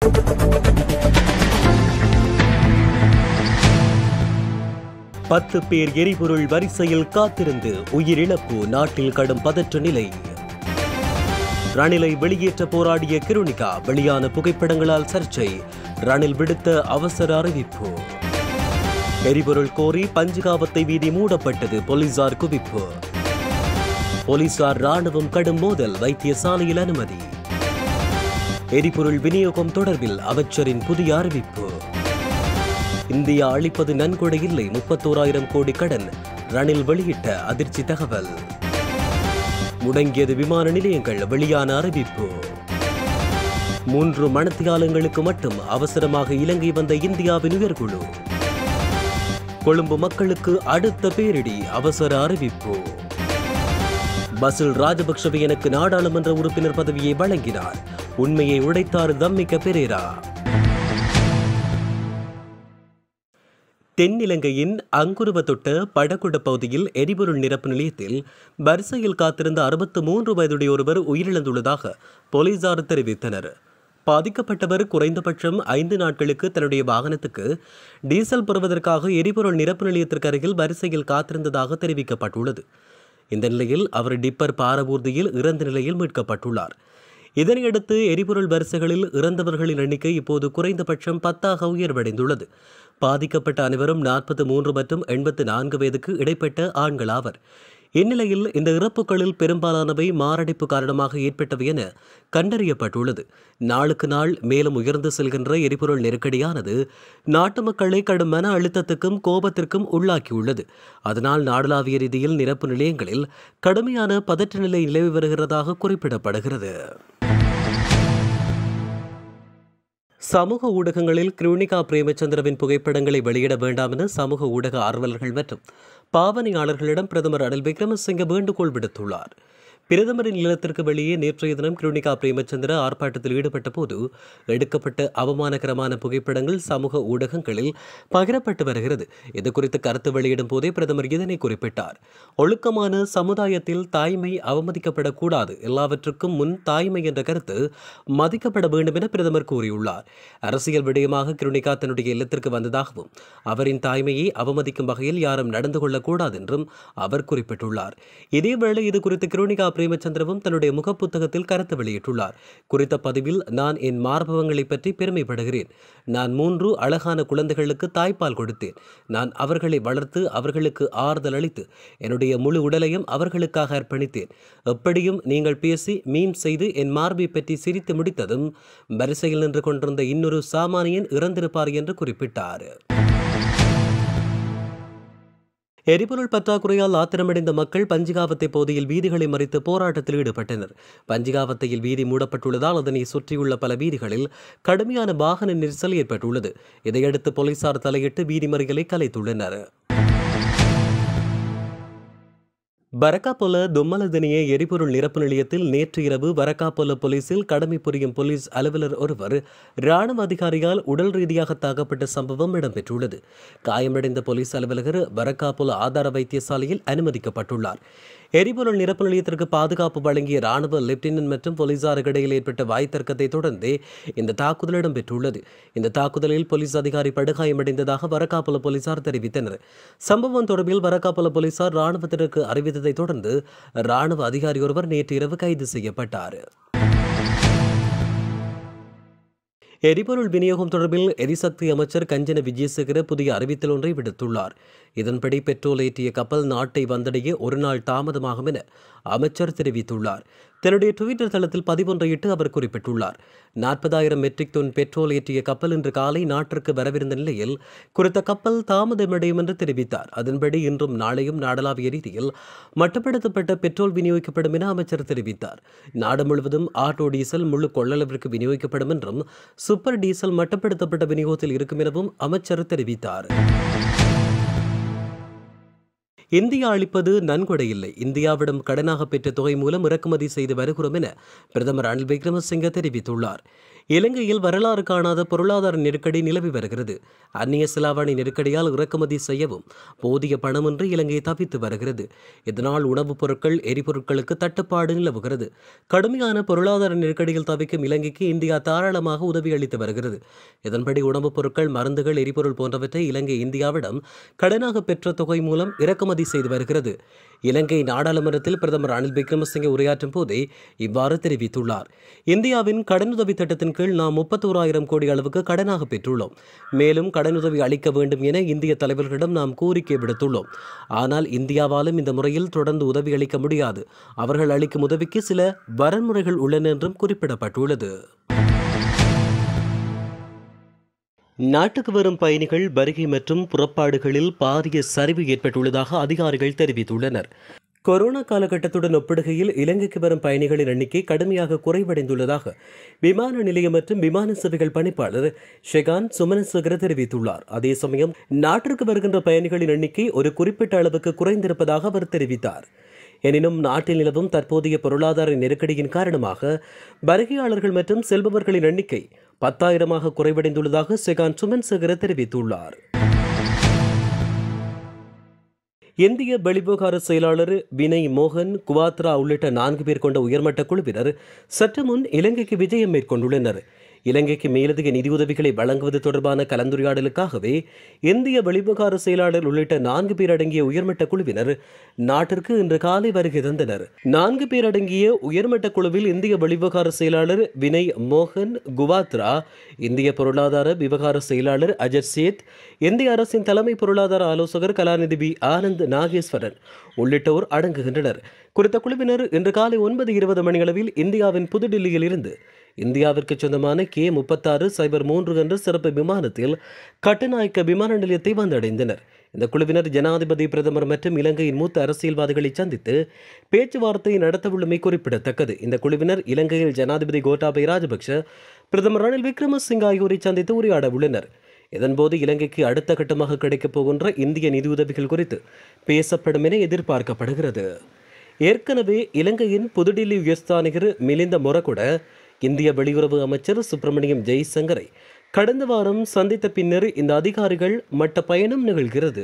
பத்து பேர் எரிபொருள் வரிசையில் காத்திருந்து உயிரிழப்பு நாட்டில் கடும் பதற்ற நிலை ரணிலை வெளியேற்ற போராடிய கிருணிகா வெளியான புகைப்படங்களால் சர்ச்சை ரணில் விடுத்த அவசர அறிவிப்பு எரிபொருள் கோரி பஞ்சுகாவத்தை வீதி மூடப்பட்டது போலீசார் குவிப்பு போலீசார் ராணுவம் கடும் மோதல் வைத்தியசாலையில் அனுமதி எரிபொருள் விநியோகம் தொடர்பில் அமைச்சரின் புதிய அறிவிப்பு இந்தியா அளிப்பது நன்கொடை இல்லை முப்பத்தோராயிரம் கோடி கடன் ரணில் வெளியிட்ட அதிர்ச்சி தகவல் முடங்கியது விமான நிலையங்கள் வெளியான அறிவிப்பு மூன்று மணத்தியாலங்களுக்கு மட்டும் அவசரமாக இலங்கை வந்த இந்தியாவின் உயர்குழு கொழும்பு மக்களுக்கு அடுத்த பேரிடி அவசர அறிவிப்பு பசில் ராஜபக்ஷவை எனக்கு நாடாளுமன்ற உறுப்பினர் பதவியை வழங்கினார் உண்மையை உடைத்தார் தம்மிக்க பெரேரா தென்னிலங்கையின் அங்குருவத்தொட்ட படகுட பகுதியில் எரிபொருள் நிரப்பு நிலையத்தில் வரிசையில் காத்திருந்த அறுபத்து மூன்று வயதுடைய ஒருவர் உயிரிழந்துள்ளதாக போலீசார் தெரிவித்தனர் பாதிக்கப்பட்டவர் குறைந்தபட்சம் ஐந்து நாட்களுக்கு தன்னுடைய வாகனத்துக்கு டீசல் பெறுவதற்காக எரிபொருள் நிரப்பு நிலையத்திற்கு அருகில் வரிசையில் காத்திருந்ததாக தெரிவிக்கப்பட்டுள்ளது இந்த நிலையில் அவர் டிப்பர் பாரபூர்தியில் இறந்த நிலையில் மீட்கப்பட்டுள்ளார் இதனையடுத்து எரிபொருள் வரிசைகளில் இறந்தவர்களின் எண்ணிக்கை இப்போது குறைந்தபட்சம் பத்தாக உயர்வடைந்துள்ளது பாதிக்கப்பட்ட அனைவரும் நாற்பத்தி மூன்று மற்றும் எண்பத்து நான்கு வயதுக்கு இடைப்பட்ட ஆண்கள் ஆவர் இந்நிலையில் இந்த இறப்புகளில் பெரும்பாலானவை மாரடைப்பு காரணமாக ஏற்பட்டவை என கண்டறியப்பட்டுள்ளது நாளுக்கு நாள் மேலும் உயர்ந்து செல்கின்ற எரிபொருள் நெருக்கடியானது நாட்டு மக்களை கடும் மன அழுத்தத்துக்கும் கோபத்திற்கும் உள்ளாக்கியுள்ளது அதனால் நாடளாவிய ரீதியில் நிரப்பு நிலையங்களில் கடுமையான பதற்ற நிலை நிலவி வருகிறதாக குறிப்பிடப்படுகிறது சமூக ஊடகங்களில் கிருணிகா பிரேமச்சந்திரவின் புகைப்படங்களை வெளியிட வேண்டாம் என சமூக ஊடக ஆர்வலர்கள் மற்றும் பாவனையாளர்களிடம் பிரதமர் ரணில் விக்ரமசிங்க வேண்டுகோள் விடுத்துள்ளார் பிரதமரின் இல்லத்திற்கு வெளியே நேற்றைய தினம் கிருணிகா பிரேமச்சந்திர ஆர்ப்பாட்டத்தில் ஈடுபட்ட போது எடுக்கப்பட்ட அவமானகரமான புகைப்படங்கள் சமூக ஊடகங்களில் பகிரப்பட்டு வருகிறது இது குறித்து கருத்து வெளியிடும் போதே பிரதமர் இதனை குறிப்பிட்டார் ஒழுக்கமான சமுதாயத்தில் தாய்மை அவமதிக்கப்படக்கூடாது எல்லாவற்றுக்கும் முன் தாய்மை என்ற கருத்து மதிக்கப்பட வேண்டும் என பிரதமர் கூறியுள்ளார் அரசியல் விடயமாக கிருணிகா தன்னுடைய இல்லத்திற்கு வந்ததாகவும் அவரின் தாய்மையை அவமதிக்கும் வகையில் யாரும் நடந்து கொள்ளக்கூடாது என்றும் அவர் குறிப்பிட்டுள்ளார் இதேவேளை இது குறித்து கிருணிகா பிரேமச்சந்திரவும் தன்னுடைய முகப்புத்தகத்தில் கருத்து வெளியிட்டுள்ளார் குறித்த பதிவில் நான் என் மார்பவங்களை பற்றி பெருமைப்படுகிறேன் நான் மூன்று அழகான குழந்தைகளுக்கு தாய்ப்பால் கொடுத்தேன் நான் அவர்களை வளர்த்து அவர்களுக்கு ஆறுதல் அளித்து என்னுடைய முழு உடலையும் அவர்களுக்காக அர்ப்பணித்தேன் எப்படியும் நீங்கள் பேசி மீம் செய்து என் மார்பை பற்றி சிரித்து முடித்ததும் வரிசையில் நின்று கொண்டிருந்த இன்னொரு சாமானியன் இறந்திருப்பார் என்று குறிப்பிட்டார் எரிபொருள் பற்றாக்குறையால் ஆத்திரமடைந்த மக்கள் பஞ்சிகாவத்தை பகுதியில் வீதிகளை மறித்து போராட்டத்தில் ஈடுபட்டனர் பஞ்சிகாவத்தையில் வீதி மூடப்பட்டுள்ளதால் அதனை சுற்றியுள்ள பல வீதிகளில் கடுமையான வாகன நெரிசல் ஏற்பட்டுள்ளது இதையடுத்து போலீசார் தலையிட்டு வீதி மறியலை கலைத்துள்ளனர் வரக்காப்பொல தும்மலதனிய எரிபொருள் நிரப்பு நிலையத்தில் நேற்று இரவு வரக்காப்பொல போலீசில் கடமை புரியும் போலீஸ் அலுவலர் ஒருவர் ராணுவ அதிகாரியால் உடல் ரீதியாக தாக்கப்பட்ட சம்பவம் இடம்பெற்றுள்ளது காயமடைந்த போலீஸ் அலுவலர் வரக்காப்பொல ஆதார வைத்தியசாலையில் அனுமதிக்கப்பட்டுள்ளார் எரிபொருள் நிரப்பு நிலையத்திற்கு பாதுகாப்பு வழங்கிய ராணுவ லெப்டினன்ட் மற்றும் போலீசாருக்கு இடையில் ஏற்பட்ட வாய் தர்க்கத்தை தொடர்ந்தே இந்த தாக்குதல் இடம்பெற்றுள்ளது இந்த தாக்குதலில் போலீஸ் அதிகாரி படுகாயமடைந்ததாக வரக்காப்புல போலீசார் தெரிவித்தனர் சம்பவம் தொடர்பில் வரக்காப்புல போலீசார் ராணுவத்திற்கு அறிவித்ததை தொடர்ந்து ராணுவ அதிகாரி ஒருவர் நேற்று இரவு கைது செய்யப்பட்டார் எரிபொருள் விநியோகம் தொடர்பில் எரிசக்தி அமைச்சர் கஞ்சன விஜயசேகர புதிய அறிவித்தல் ஒன்றை விடுத்துள்ளார் இதன்படி பெட்ரோல் ஏற்றிய கப்பல் நாட்டை வந்தடைய ஒரு நாள் தாமதமாகும் என அமைச்சர் தெரிவித்துள்ளார் தன்னுடைய டுவிட்டர் தளத்தில் பதிவொன்றையிட்டு அவர் குறிப்பிட்டுள்ளார் நாற்பதாயிரம் மெட்ரிக் டன் பெட்ரோல் ஏற்றிய கப்பல் இன்று காலை நாட்டிற்கு வரவிருந்த நிலையில் குறித்த கப்பல் தாமதமடையும் என்று தெரிவித்தார் அதன்படி இன்றும் நாளையும் நாடளாவிய ரீதியில் மட்டுப்படுத்தப்பட்ட பெட்ரோல் விநியோகிக்கப்படும் என அமைச்சர் தெரிவித்தார் நாடு முழுவதும் ஆட்டோ டீசல் முழு கொள்ளளவிற்கு விநியோகிக்கப்படும் என்றும் சூப்பர் டீசல் மட்டுப்படுத்தப்பட்ட விநியோகத்தில் இருக்கும் எனவும் அமைச்சர் தெரிவித்தார் இந்தியா அளிப்பது நன்கொடை இல்லை இந்தியாவிடம் கடனாக பெற்ற தொகை மூலம் இறக்குமதி செய்து வருகிறோம் என பிரதமர் ரணில் விக்ரமசிங்க தெரிவித்துள்ளார் இலங்கையில் வரலாறு காணாத பொருளாதார நெருக்கடி நிலவி வருகிறது அந்நிய செலாவணி நெருக்கடியால் இறக்குமதி செய்யவும் போதிய பணமின்றி இலங்கை தப்பித்து வருகிறது இதனால் உணவுப் பொருட்கள் எரிபொருட்களுக்கு தட்டுப்பாடு நிலவுகிறது கடுமையான பொருளாதார நெருக்கடியில் தவிக்கும் இலங்கைக்கு இந்தியா தாராளமாக உதவி அளித்து வருகிறது இதன்படி உணவுப் பொருட்கள் மருந்துகள் எரிபொருள் போன்றவற்றை இலங்கை இந்தியாவிடம் கடனாக பெற்ற தொகை மூலம் இறக்குமதி செய்து வருகிறது இலங்கை நாடாளுமன்றத்தில் பிரதமர் ரணில் விக்ரமசிங்கே உரையாற்றும் போதே இவ்வாறு தெரிவித்துள்ளார் இந்தியாவின் கடனுதவி திட்டத்தின் கீழ் நாம் முப்பத்தோராயிரம் கோடி அளவுக்கு கடனாக பெற்றுள்ளோம் மேலும் கடனுதவி அளிக்க வேண்டும் என இந்திய தலைவர்களிடம் நாம் கோரிக்கை விடுத்துள்ளோம் ஆனால் இந்தியாவாலும் இந்த முறையில் தொடர்ந்து உதவி அளிக்க முடியாது அவர்கள் அளிக்கும் உதவிக்கு சில வரன்முறைகள் உள்ளன என்றும் குறிப்பிடப்பட்டுள்ளது நாட்டுக்கு வரும் பயணிகள் வருகை மற்றும் புறப்பாடுகளில் பாரிய சரிவு ஏற்பட்டுள்ளதாக அதிகாரிகள் தெரிவித்துள்ளனர் கொரோனா காலகட்டத்துடன் ஒப்பிடுகையில் இலங்கைக்கு வரும் பயணிகளின் எண்ணிக்கை கடுமையாக குறைவடைந்துள்ளதாக விமான நிலையம் மற்றும் விமான சேவைகள் பணிப்பாளர் ஷெகான் சுமனசேகர தெரிவித்துள்ளார் அதே சமயம் நாட்டிற்கு வருகின்ற பயணிகளின் எண்ணிக்கை ஒரு குறிப்பிட்ட அளவுக்கு குறைந்திருப்பதாக அவர் தெரிவித்தார் எனினும் நாட்டில் நிலவும் தற்போதைய பொருளாதார நெருக்கடியின் காரணமாக வருகையாளர்கள் மற்றும் செல்பவர்களின் எண்ணிக்கை பத்தாயிரமாக குறைவடைந்துள்ளதாக செகான் சுமன்சேகர தெரிவித்துள்ளார் இந்திய வெளிவிவகார செயலாளர் வினய் மோகன் குவாத்ரா உள்ளிட்ட நான்கு பேர் கொண்ட உயர்மட்ட குழுவினர் சற்று முன் இலங்கைக்கு விஜயம் மேற்கொண்டுள்ளனர் இலங்கைக்கு மேலதிக நிதியுதவிகளை வழங்குவது தொடர்பான கலந்துரையாடலுக்காகவே இந்திய வெளிவிவகார செயலாளர் உள்ளிட்ட நான்கு பேர் அடங்கிய உயர்மட்ட குழுவினர் நாட்டிற்கு இன்று காலை வருகை தந்தனர் நான்கு பேர் அடங்கிய உயர்மட்ட குழுவில் இந்திய வெளிவிவகார செயலாளர் வினய் மோகன் குவாத்ரா இந்திய பொருளாதார விவகார செயலாளர் அஜர் சேத் இந்திய அரசின் தலைமை பொருளாதார ஆலோசகர் கலாநிதி பி ஆனந்த் நாகேஸ்வரன் உள்ளிட்டோர் அடங்குகின்றனர் குறித்த குழுவினர் இன்று காலை ஒன்பது இருபது மணியளவில் இந்தியாவின் புதுடில்லியில் இருந்து இந்தியாவிற்கு சொந்தமான கே முப்பத்தாறு சைபர் மூன்று என்ற சிறப்பு விமானத்தில் கட்டுநாயக்க விமான நிலையத்தை வந்தடைந்தனர் இந்த குழுவினர் ஜனாதிபதி பிரதமர் மற்றும் இலங்கையின் மூத்த அரசியல்வாதிகளை சந்தித்து பேச்சுவார்த்தை நடத்தவுள்ளமை குறிப்பிடத்தக்கது இந்த குழுவினர் இலங்கையில் ஜனாதிபதி கோட்டாபய ராஜபக்ஷ பிரதமர் ரணில் விக்ரமசிங்க ஆகியோரை சந்தித்து உரையாட உள்ளனர் இதன்போது இலங்கைக்கு அடுத்த கட்டமாக கிடைக்கப் போகின்ற இந்திய நிதியுதவிகள் குறித்து பேசப்படும் என எதிர்பார்க்கப்படுகிறது ஏற்கனவே இலங்கையின் புதுடில்லி உயர்ஸ்தானிகர் மிலிந்த மொரகுட இந்திய வெளியுறவு அமைச்சர் சுப்பிரமணியம் ஜெய்சங்கரை கடந்த வாரம் சந்தித்த பின்னர் இந்த அதிகாரிகள் மட்ட பயணம் நிகழ்கிறது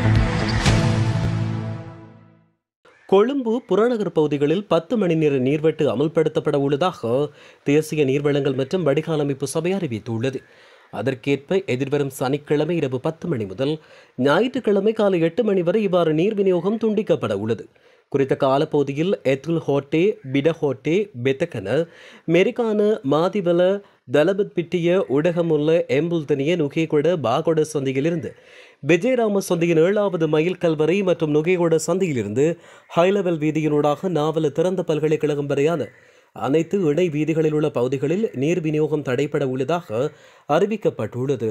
கொழும்பு புறநகர் பகுதிகளில் பத்து மணி நேர நீர்வெட்டு அமல்படுத்தப்பட உள்ளதாக தேசிய நீர்வளங்கள் மற்றும் வடிகால் அமைப்பு சபை அறிவித்துள்ளது அதற்கேற்ப எதிர்வரும் சனிக்கிழமை இரவு பத்து மணி முதல் ஞாயிற்றுக்கிழமை காலை எட்டு மணி வரை இவ்வாறு நீர் விநியோகம் துண்டிக்கப்பட உள்ளது குறித்த காலப்பகுதியில் எத்துல் ஹோட்டே பிடஹோட்டே பெத்தகன மெரிக்கான மாதிவல தலபத் பிட்டிய உடகமுள்ள எம்புல்தனிய நுகேகொட பாகொட சந்தையிலிருந்து விஜயராம சந்தையின் ஏழாவது மைல் கல்வரை மற்றும் நுகேகொட சந்தையிலிருந்து ஹைலெவல் வீதியினூடாக நாவல திறந்த பல்கலைக்கழகம் வரையான அனைத்து இணை வீதிகளில் உள்ள பகுதிகளில் நீர் விநியோகம் தடைப்பட உள்ளதாக அறிவிக்கப்பட்டுள்ளது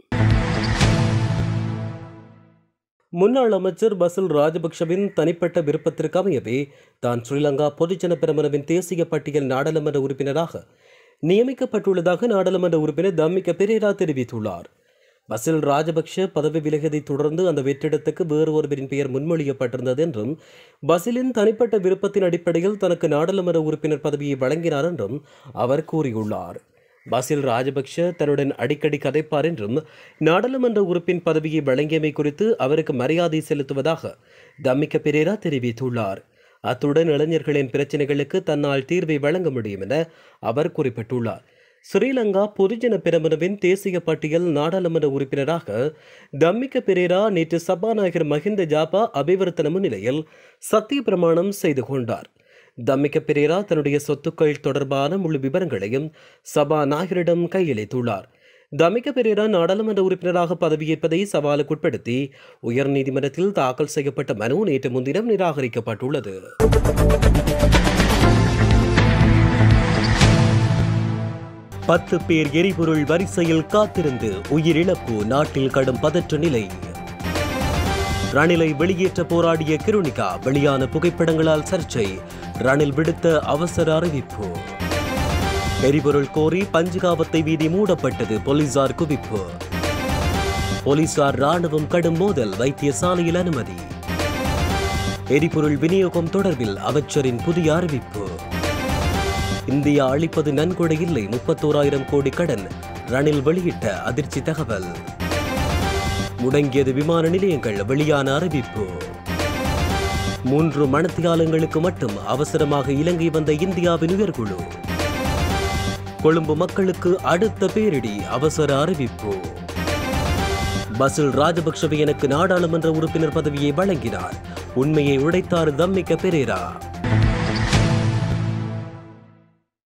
முன்னாள் அமைச்சர் பசில் ராஜபக்ஷவின் தனிப்பட்ட விருப்பத்திற்கு அமையவே தான் ஸ்ரீலங்கா பொதுஜன பெரமுனவின் தேசிய பட்டியல் நாடாளுமன்ற உறுப்பினராக நியமிக்கப்பட்டுள்ளதாக நாடாளுமன்ற உறுப்பினர் தம்மிக்க பெரேரா தெரிவித்துள்ளார் பசில் ராஜபக்ஷ பதவி விலகியதைத் தொடர்ந்து அந்த வெற்றிடத்துக்கு வேறு ஒருவரின் பெயர் முன்மொழியப்பட்டிருந்தது என்றும் பசிலின் தனிப்பட்ட விருப்பத்தின் அடிப்படையில் தனக்கு நாடாளுமன்ற உறுப்பினர் பதவியை வழங்கினார் என்றும் அவர் கூறியுள்ளார் பசில் ராஜபக்ஷ தன்னுடன் அடிக்கடி கதைப்பார் என்றும் நாடாளுமன்ற உறுப்பின் பதவியை வழங்கியமை குறித்து அவருக்கு மரியாதை செலுத்துவதாக தம்மிக்க பெரேரா தெரிவித்துள்ளார் அத்துடன் இளைஞர்களின் பிரச்சினைகளுக்கு தன்னால் தீர்வை வழங்க முடியும் என அவர் குறிப்பிட்டுள்ளார் ஸ்ரீலங்கா பொதுஜன பெரமுனவின் தேசிய பட்டியல் நாடாளுமன்ற உறுப்பினராக தம்மிக்க பெரேரா நேற்று சபாநாயகர் மஹிந்த ஜாபா அபிவர்த்தன முன்னிலையில் சத்திய பிரமாணம் செய்து கொண்டார் தம்மிக்க பெரேரா தன்னுடைய சொத்துக்கள் தொடர்பான முழு விவரங்களையும் சபாநாயகரிடம் கையளித்துள்ளார் தமிக்க பெரேரா நாடாளுமன்ற உறுப்பினராக பதவியேற்பதை சவாலுக்குட்படுத்தி உயர்நீதிமன்றத்தில் தாக்கல் செய்யப்பட்ட மனு நேற்று முன்தினம் நிராகரிக்கப்பட்டுள்ளது பத்து பேர் எரிபொருள் வரிசையில் காத்திருந்து உயிரிழப்பு நாட்டில் கடும் பதற்ற நிலை ரணிலை வெளியேற்ற போராடிய கிருணிகா வெளியான புகைப்படங்களால் சர்ச்சை ரணில் விடுத்த அவசர அறிவிப்பு எரிபொருள் கோரி பஞ்சுகாவத்தை வீதி மூடப்பட்டது போலீசார் குவிப்பு போலீசார் ராணுவம் கடும் மோதல் வைத்தியசாலையில் அனுமதி எரிபொருள் விநியோகம் தொடர்பில் அமைச்சரின் புதிய அறிவிப்பு இந்தியா அளிப்பது நன்கொடை இல்லை முப்பத்தோராயிரம் கோடி கடன் ரணில் வெளியிட்ட அதிர்ச்சி தகவல் முடங்கியது விமான நிலையங்கள் வெளியான அறிவிப்பு மூன்று மணத்தியாலங்களுக்கு மட்டும் அவசரமாக இலங்கை வந்த இந்தியாவின் உயர்குழு கொழும்பு மக்களுக்கு அடுத்த பேரிடி அவசர அறிவிப்பு பசில் ராஜபக்ஷவை எனக்கு நாடாளுமன்ற உறுப்பினர் பதவியை வழங்கினார் உண்மையை உடைத்தார் தம்மிக்க பெரேரா